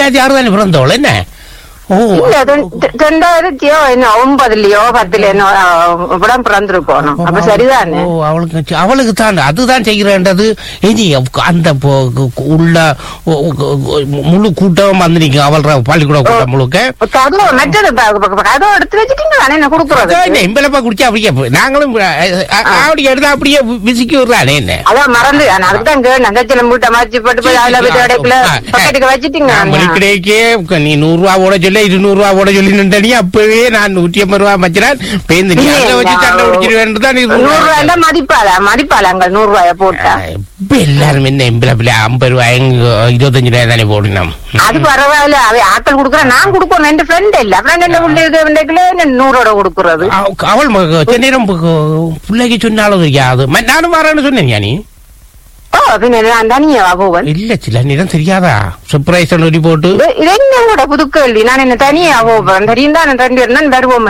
ரெண்டாயிரத்தி ஆறு தானே பிறந்தவள் என்ன ஓ இல்ல ரெண்டு- ரெண்டாயிரத்தியோ என்ன ஒன்பதுலயோ பத்துல என்ன இவ்வளவு பிறந்திருக்கோம் அப்ப சரிதானே ஓ அவளுக்கு சி- அவளுக்கு தான் அதுதான் செய்கிறேன்றது இனி அவ- அந்த பொ- கு- உள்ள ஒ- ஒ- ஒ- முழு கூட்டம் வந்து நீங்க அவள் பள்ளிக்கூட கூட்டம் முழுக்க கதவு மற்றது ப- ப- ப- கதவு எடுத்து வச்சுட்டீங்க தானே என்ன கொடுக்குறது அதான் இம்பலப்பா குடிச்சா அப்படியே போ- நாங்களும் அ- அ- அப்படி எடுத்தா அப்படியே விசிக்கி விடுறானே என்ன அதான் மறந்து நான் அதுக்கு தான் கேட்டேன் நகைச்சில மூட்டை மாச்சி போட்டு போய் அதுல போய் இடைக்குள்ள பக்கெட்டுக்கு வச்சுட்டீங்க நான் மணிக்கடைக்கே நீ நூறு ரூபா ஓட சொல்ல இருநூறு ரூபா ஓட சொல்லி நின்றனி அப்பவே நான் நூற்றி ஐம்பது ரூபா மச்சினான் பேருந்து நீ அதில் வச்சு சண்டை பிடிச்சிருவேன் தான் நூறு ரூபாய் மதிப்பாளா மதிப்பாளாங்க நூறு ரூபாய போட்டா இப்ப எல்லாரும் என்ன எம்பளை பிள்ளை ஐம்பது ரூபாய் இருபத்தஞ்சு ரூபாய் தானே போடணும் அது பரவாயில்ல அவ ஆட்கள் குடுக்குறேன் நான் குடுக்கணும் என் ஃப்ரெண்ட் இல்ல ஃப்ரெண்ட் என்ன பிள்ளைக்கு நூறோட குடுக்குறது அவ- அவள் மக- சில நேரம் பு- பிள்ளைக்கு சொன்னாலும் தெரியாது ம- நானும் வரேன்னு சொன்னேன் நீ ஓ பின்ன நான் தனியா போவன் இல்ல சில நேரம் தெரியாதா சர்ப்ரைஸ் ஒளி போட்டு இது இது என்ன கூட புது கேள்வி நான் என்ன தனியா போவேன் தெரியும் தான் ரெண்டு பேரும் தான் வருவோம்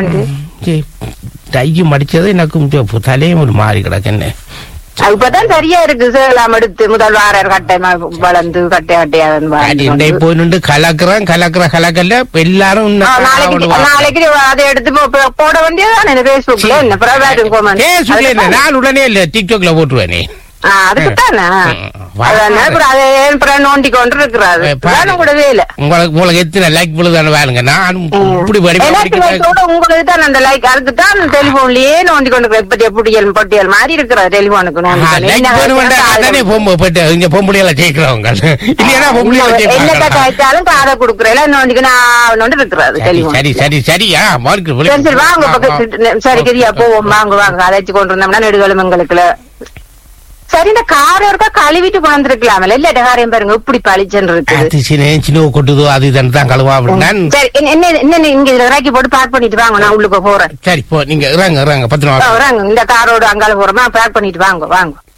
டையும் அடிச்சது எனக்கு கொஞ்சம் தலையும் ஒரு மாறி கிடக்கு என்ன இப்பதான் சரியா இருக்கு சேலாம் எடுத்து முதல் வாரர் கட்டை ம- வளர்ந்து கட்டை கட்டையா வந்து அடி வாழ்ந்து இண்டை போய் நின்று கலக்குறேன் கலக்குற கலக்கல்ல எல்லாரும் ஆ, இன்னும் நாளைக்கு ஆவணுவா. நாளைக்கு அதை எடுத்து போ- போ- போட வேண்டியதுதான் என்ன பேஸ்புக்ல என்ன பிரைவேட் பேஸ்புக்ல என்ன நான் உடனே இல்ல டிக்டாக்ல போட்டுருவேனே அதுக்குத்தானே வா. அதான் அப்புறம் அதை ஏன் அப்புறம் நோண்டி கொண்டு இருக்கிறாரு ஏ, பாரு. அதான் கூட வேலை உங்களுக்கு உங்களுக்கு எத்தனை லைக் பொழுதான வேணுங்க நான் இப்படி வடிவா எனக்கு படிக்கிறேன். like கூட உங்களுக்கு தான் அந்த லைக் அதுக்கு தான் டெலிபோன்லயே நோண்டி கொண்டு இருக்கிற இப்ப புட்டியல் பொட்டியல் மாதிரி இருக்கிறது டெலிபோனுக்கு நோண்டி ஆ, கொண்டு. like என்ன வேணுமெண்டா காதை- அதானே பொம்பை போயிட்டு இங்க பொம்பளையில ஜெயிக்கிறவங்க இல்லையா பொம்பளையில என்னத்த ஜெயிப்பாங்க காய்ச்சாலும் காதை கொடுக்குறேன் நோண்டிக்கு நான் நோண்டி இருக்கிறது சரி டெலிபோன் சரி சரி சரியா மார்க்கு சரி சரி வாங்க பக்கத்து சரி சரியா போவோம் வாங்க வாங்க அதை வச்சு கொண்டு வந்தோம்னா நெடுகளும் எங்களுக்குல சரி இந்த காரம் இருக்கா கழுவிட்டு கொண்டிருக்கலாம்ல இல்ல காரியம் பாருங்க இப்படி பளிச்சுன்னு இருக்குது அது சின்ன சின்ன கொட்டுதோ அது இதுன்னு தான் கழுவா அப்படின்னா சரி என்ன என்ன- என்ன இங்க இதுல இறக்கி போட்டு பேக் பண்ணிட்டு வாங்க நான் உள்ளுக்கு போறேன் சரி போ நீங்க இறங்க இறங்க பத்து ஆ, நாள் வராங்க இந்த காரோட அங்கால போறோமா பேக் பண்ணிட்டு வாங்க வாங்க